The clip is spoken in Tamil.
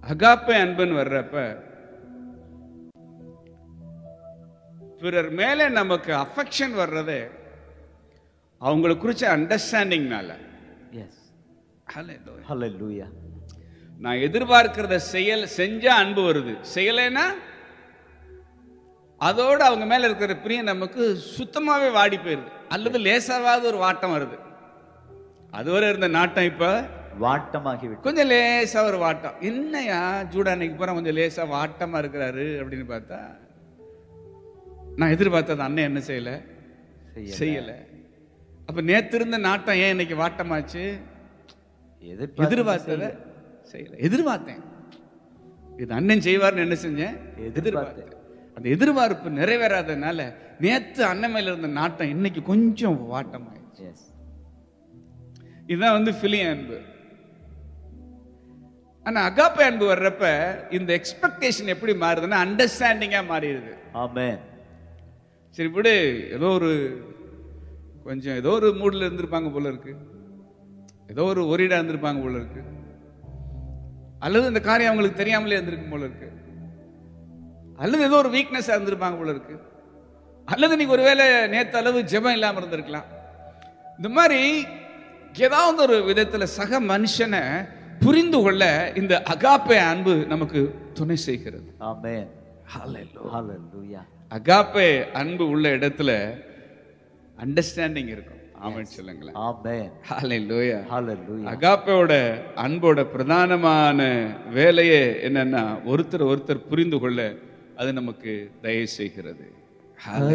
அகாப்பே அன்புன்னு வர்றப்ப பிறர் மேல நமக்கு அஃபெக்ஷன் வர்றதே அவங்கள குறிச்ச அண்டர்ஸ்டாண்டிங்னால எஸ் Hallelujah. ஹalleluya நான் எதிர்பார்க்கிறத செயல் செஞ்சா அன்பு வருது செய்யலைன்னா அதோட அவங்க மேல இருக்கிற பிரியம் நமக்கு சுத்தமாவே வாடி போயிருது அல்லது லேசாவாவது ஒரு வாட்டம் வருது அதுவரை இருந்த நாட்டம் இப்ப வாட்டமாகி விட்டு கொஞ்சம் லேசா ஒரு வாட்டம் என்னையா ஜூடானைக்கு போற கொஞ்சம் லேசா வாட்டமா இருக்கிறாரு அப்படின்னு பார்த்தா நான் எதிர்பார்த்தது அண்ணன் என்ன செய்யல செய்யல. செய்யல அப்ப நேத்து இருந்த நாட்டம் ஏன் இன்னைக்கு வாட்டமாச்சு எதிர்பார்த்தது எதிர்பார்த்தத செய்யல எதிர்பார்த்தேன் இது அண்ணன் செய்வார்னு என்ன செஞ்சேன் எதிர்பார்த்தேன். அந்த எதிர்பார்ப்பு நிறைவேறாதனால நேத்து அண்ணன் மேல இருந்த நாட்டம் இன்னைக்கு கொஞ்சம் வாட்டமாயிடுச்சு எஸ் இதுதான் வந்து பிலிய அன்பு ஆனா அகாப்பே அன்பு வர்றப்ப இந்த எக்ஸ்பெக்டேஷன் எப்படி மாறுதுன்னா அண்டர்ஸ்டாண்டிங்கா மாறிடுது ஆமென் சரி விடு ஏதோ ஒரு கொஞ்சம் ஏதோ ஒரு மூட்ல இருந்திருப்பாங்க போல இருக்கு ஏதோ ஒரு ஒரிடா இருந்திருப்பாங்க போல இருக்கு அல்லது இந்த காரியம் அவங்களுக்கு தெரியாமலே இருந்திருக்கும் போல இருக்கு அல்லது ஏதோ ஒரு வீக்னஸ் இருந்திருப்பாங்க போல இருக்கு அல்லது நீங்க ஒருவேளை நேத்து அளவு ஜெபம் இல்லாம இருந்திருக்கலாம் இந்த மாதிரி ஏதாவது ஒரு விதத்துல சக மனுஷனை புரிந்து கொள்ள இந்த அகாப்பே அன்பு நமக்கு துணை செய்கிறது ஆமென் ஹalleluya அகாப்பே அன்பு உள்ள இடத்துல அண்டர்ஸ்டாண்டிங் இருக்கும் ஆமென் சொல்லுங்களேன் ஆமென் ஹalleluya ஹalleluya அகாப்போட அன்போட பிரதானமான வேலையே என்னன்னா ஒருத்தர் ஒருத்தர் புரிந்து கொள்ள அது நமக்கு தயவு செய்கிறது